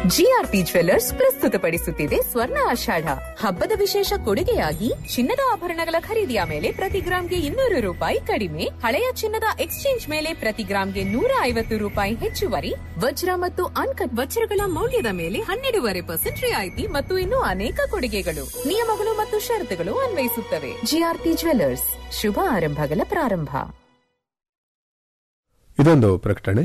GRP jewellers ಪ್ರಸ್ತುತಪಡಿಸುತ್ತಿದೆ ಸ್ವರ್ಣ ಆಷಾಢ ಹಬ್ಬದ ವಿಶೇಷ ಕೊಡುಗೆಯಾಗಿ ಚಿನ್ನದ ಆಭರಣಗಳ ಖರೀದಿಯ ಮೇಲೆ ಪ್ರತಿ ಗ್ರಾಂಗೆ ಇನ್ನೂರು ರೂಪಾಯಿ ಕಡಿಮೆ ಹಳೆಯ ಚಿನ್ನದ ಎಕ್ಸ್ಚೇಂಜ್ ಮೇಲೆ ಪ್ರತಿ ಗ್ರಾಂಗೆ ನೂರ ಐವತ್ತು ರೂಪಾಯಿ ಹೆಚ್ಚುವರಿ ವಜ್ರ ಮತ್ತು ಅನ್ಕಟ್ ವಜ್ರಗಳ ಮೌಲ್ಯದ ಮೇಲೆ ಹನ್ನೆರಡೂವರೆ ಪರ್ಸೆಂಟ್ ರಿಯಾಯಿತಿ ಮತ್ತು ಇನ್ನೂ ಅನೇಕ ಕೊಡುಗೆಗಳು ನಿಯಮಗಳು ಮತ್ತು ಷರತ್ತುಗಳು ಅನ್ವಯಿಸುತ್ತವೆ ಜಿಆರ್ಪಿ ಜ್ವೆಲ್ಲರ್ಸ್ ಶುಭ ಆರಂಭಗಳ ಪ್ರಾರಂಭ ಇದೊಂದು ಪ್ರಕಟಣೆ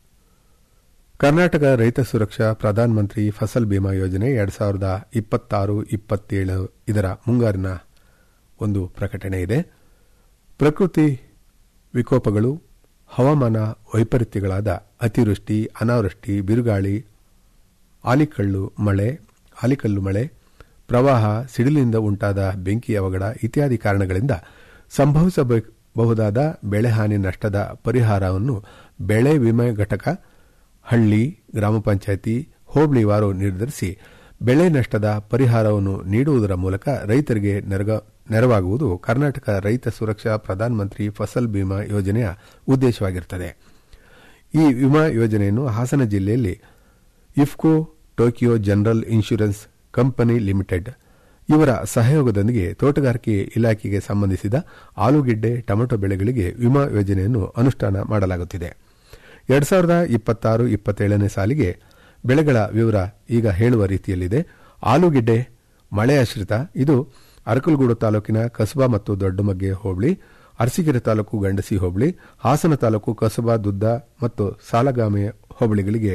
ಕರ್ನಾಟಕ ರೈತ ಸುರಕ್ಷಾ ಪ್ರಧಾನ ಮಂತ್ರಿ ಫಸಲ್ ಬಿಮಾ ಯೋಜನೆ ಎರಡ್ ಸಾವಿರದ ಇಪ್ಪತ್ತಾರು ಇಪ್ಪತ್ತೇಳು ಇದರ ಮುಂಗಾರಿನ ಒಂದು ಪ್ರಕಟಣೆ ಇದೆ ಪ್ರಕೃತಿ ವಿಕೋಪಗಳು ಹವಾಮಾನ ವೈಪರೀತ್ಯಗಳಾದ ಅತಿವೃಷ್ಟಿ ಅನಾವೃಷ್ಟಿ ಬಿರುಗಾಳಿ ಆಲಿಕಲ್ಲು ಮಳೆ ಆಲಿಕಲ್ಲು ಮಳೆ ಪ್ರವಾಹ ಸಿಡಿಲಿನಿಂದ ಉಂಟಾದ ಬೆಂಕಿ ಅವಘಡ ಇತ್ಯಾದಿ ಕಾರಣಗಳಿಂದ ಸಂಭವಿಸಬಹುದಾದ ಬೆಳೆಹಾನಿ ನಷ್ಟದ ಪರಿಹಾರವನ್ನು ಬೆಳೆ ವಿಮೆ ಘಟಕ ಹಳ್ಳಿ ಗ್ರಾಮ ಪಂಚಾಯಿತಿ ಹೋಬಳಿವಾರು ನಿರ್ಧರಿಸಿ ಬೆಳೆ ನಷ್ಟದ ಪರಿಹಾರವನ್ನು ನೀಡುವುದರ ಮೂಲಕ ರೈತರಿಗೆ ನೆರವಾಗುವುದು ಕರ್ನಾಟಕ ರೈತ ಸುರಕ್ಷಾ ಪ್ರಧಾನ ಮಂತ್ರಿ ಫಸಲ್ ಬಿಮಾ ಯೋಜನೆಯ ಉದ್ದೇಶವಾಗಿರುತ್ತದೆ ಈ ವಿಮಾ ಯೋಜನೆಯನ್ನು ಹಾಸನ ಜಿಲ್ಲೆಯಲ್ಲಿ IFFCO Tokio general insurance company limited ಇವರ ಸಹಯೋಗದೊಂದಿಗೆ ತೋಟಗಾರಿಕೆ ಇಲಾಖೆಗೆ ಸಂಬಂಧಿಸಿದ ಆಲೂಗೆಡ್ಡೆ ಟೊಮೆಟೊ ಬೆಳೆಗಳಿಗೆ ವಿಮಾ ಯೋಜನೆಯನ್ನು ಅನುಷ್ಠಾನ ಮಾಡಲಾಗುತ್ತಿದೆ ಎರಡ್ ಸಾವಿರದ ಇಪ್ಪತ್ತಾರು ಇಪ್ಪತ್ತೇಳನೇ ಸಾಲಿಗೆ ಬೆಳೆಗಳ ವಿವರ ಈಗ ಹೇಳುವ ರೀತಿಯಲ್ಲಿದೆ ಆಲೂಗೆಡ್ಡೆ ಮಳೆಯಾಶ್ರಿತ ಇದು ಅರಕಲಗೂಡು ತಾಲೂಕಿನ ಕಸಬಾ ಮತ್ತು ದೊಡ್ಡಮಗ್ಗೆ ಹೋಬಳಿ ಅರಸೀಕೆರೆ ತಾಲೂಕು ಗಂಡಸಿ ಹೋಬಳಿ ಹಾಸನ ತಾಲೂಕು ಕಸಬಾ ದುದ್ದ ಮತ್ತು ಸಾಲಗಾಮೆ ಹೋಬಳಿಗಳಿಗೆ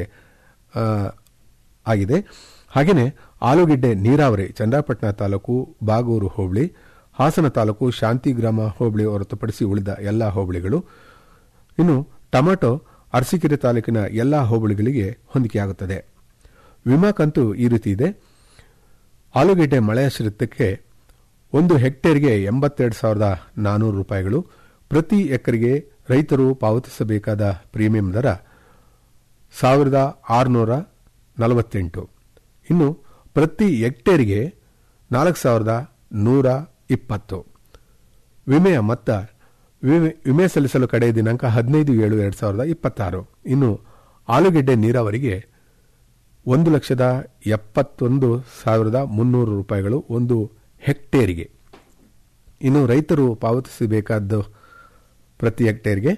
ಆಗಿದೆ ಹಾಗೆಯೇ ಆಲೂಗೆಡ್ಡೆ ನೀರಾವರಿ ಚಂದ್ರಾಪಟ್ಟಣ ತಾಲೂಕು ಬಾಗೂರು ಹೋಬಳಿ ಹಾಸನ ತಾಲೂಕು ಶಾಂತಿಗ್ರಾಮ ಹೋಬಳಿ ಹೊರತುಪಡಿಸಿ ಉಳಿದ ಎಲ್ಲಾ ಹೋಬಳಿಗಳು ಇನ್ನು ಟೊಮೆಟೊ ಅರಸೀಕೆರೆ ತಾಲೂಕಿನ ಎಲ್ಲಾ ಹೋಬಳಿಗಳಿಗೆ ಹೊಂದಿಕೆಯಾಗುತ್ತದೆ ವಿಮಾ ಕಂತು ಈ ರೀತಿ ಇದೆ ಆಲೂಗೆಡ್ಡೆ ಮಳೆಯಾಶ್ರಿತಕ್ಕೆ ಒಂದು ಹೆಕ್ಟೇರ್ಗೆ ಎಂಬತ್ತೆರಡು ಸಾವಿರದ ನಾನೂರು ರೂಪಾಯಿಗಳು ಪ್ರತಿ ಎಕರೆಗೆ ರೈತರು ಪಾವತಿಸಬೇಕಾದ ಪ್ರೀಮಿಯಂ ದರ ಸಾವಿರದ ಆರುನೂರ ನಲವತ್ತೆಂಟು ಇನ್ನು ಪ್ರತಿ ಹೆಕ್ಟೇರ್ಗೆ ನಾಲ್ಕು ಸಾವಿರದ ನೂರ ಇಪ್ಪತ್ತು ವಿಮೆಯ ಮೊತ್ತ ವಿಮೆ ಸಲ್ಲಿಸಲು ಕಡೆಯ ದಿನಾಂಕ ಹದಿನೈದು ಏಳು ಎರಡು ಸಾವಿರದ ಇಪ್ಪತ್ತಾರು ಇನ್ನು ಆಲೂಗೆಡ್ಡೆ ನೀರಾವರಿಗೆ ಒಂದು ಲಕ್ಷದ ಎಪ್ಪತ್ತೊಂದು ಸಾವಿರದ ಮುನ್ನೂರು ರೂಪಾಯಿಗಳು ಒಂದು ಹೆಕ್ಟೇರಿಗೆ ಇನ್ನು ರೈತರು ಪಾವತಿಸಬೇಕಾದ ಪ್ರತಿ ಹೆಕ್ಟೇರ್ಗೆ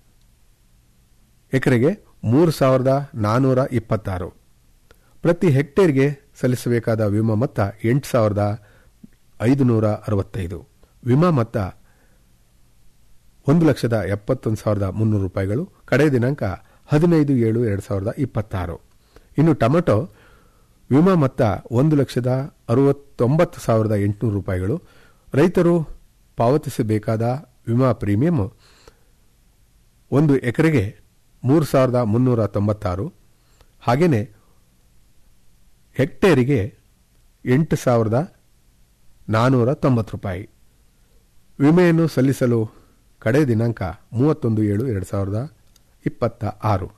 ಎಕರೆಗೆ ಮೂರು ಸಾವಿರದ ನಾನ್ನೂರ ಇಪ್ಪತ್ತಾರು ಪ್ರತಿ ಹೆಕ್ಟೇರ್ಗೆ ಸಲ್ಲಿಸಬೇಕಾದ ವಿಮಾ ಮೊತ್ತ ಎಂಟು ಸಾವಿರದ ಐದುನೂರ ಅರವತ್ತೈದು ವಿಮಾ ಮೊತ್ತ ಒಂದು ಲಕ್ಷದ ಎಪ್ಪತ್ತೊಂದು ಸಾವಿರದ ಮುನ್ನೂರು ರೂಪಾಯಿಗಳು ಕಡೆಯ ದಿನಾಂಕ ಹದಿನೈದು ಏಳು ಎರಡು ಸಾವಿರದ ಇಪ್ಪತ್ತಾರು ಇನ್ನು ಟೊಮೆಟೊ ವಿಮಾ ಮೊತ್ತ ಒಂದು ಲಕ್ಷದ ಅರವತ್ತೊಂಬತ್ತು ಸಾವಿರದ ಎಂಟುನೂರು ರೂಪಾಯಿಗಳು ರೈತರು ಪಾವತಿಸಬೇಕಾದ ವಿಮಾ ಪ್ರೀಮಿಯಂ ಒಂದು ಎಕರೆಗೆ ಮೂರು ಸಾವಿರದ ಮುನ್ನೂರ ತೊಂಬತ್ತಾರು ಹಾಗೆಯೇ ಹೆಕ್ಟೇರಿಗೆ ಎಂಟು ಸಾವಿರದ ನಾನ್ನೂರ ತೊಂಬತ್ತು ರೂಪಾಯಿ ವಿಮೆಯನ್ನು ಸಲ್ಲಿಸಲು ಕಡೆ ದಿನಾಂಕ ಮೂವತ್ತೊಂದು ಏಳು ಎರಡು ಸಾವಿರದ ಇಪ್ಪತ್ತ ಆರು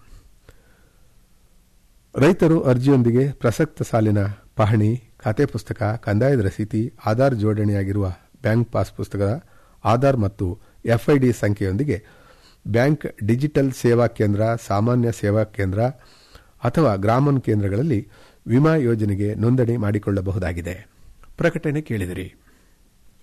ರೈತರು ಅರ್ಜಿಯೊಂದಿಗೆ ಪ್ರಸಕ್ತ ಸಾಲಿನ ಪಹಣಿ ಖಾತೆ ಪುಸ್ತಕ ಕಂದಾಯದ ರಸೀತಿ ಆಧಾರ್ ಜೋಡಣೆಯಾಗಿರುವ ಬ್ಯಾಂಕ್ ಪಾಸ್ ಪುಸ್ತಕದ ಆಧಾರ್ ಮತ್ತು ಎಫ್ಐಡಿ ಸಂಖ್ಯೆಯೊಂದಿಗೆ ಬ್ಯಾಂಕ್ ಡಿಜಿಟಲ್ ಸೇವಾ ಕೇಂದ್ರ ಸಾಮಾನ್ಯ ಸೇವಾ ಕೇಂದ್ರ ಅಥವಾ ಗ್ರಾಮನ್ ಕೇಂದ್ರಗಳಲ್ಲಿ ವಿಮಾ ಯೋಜನೆಗೆ ನೋಂದಣಿ ಮಾಡಿಕೊಳ್ಳಬಹುದಾಗಿದೆ ಪ್ರಕಟಣೆ ಕೇಳಿದಿರಿ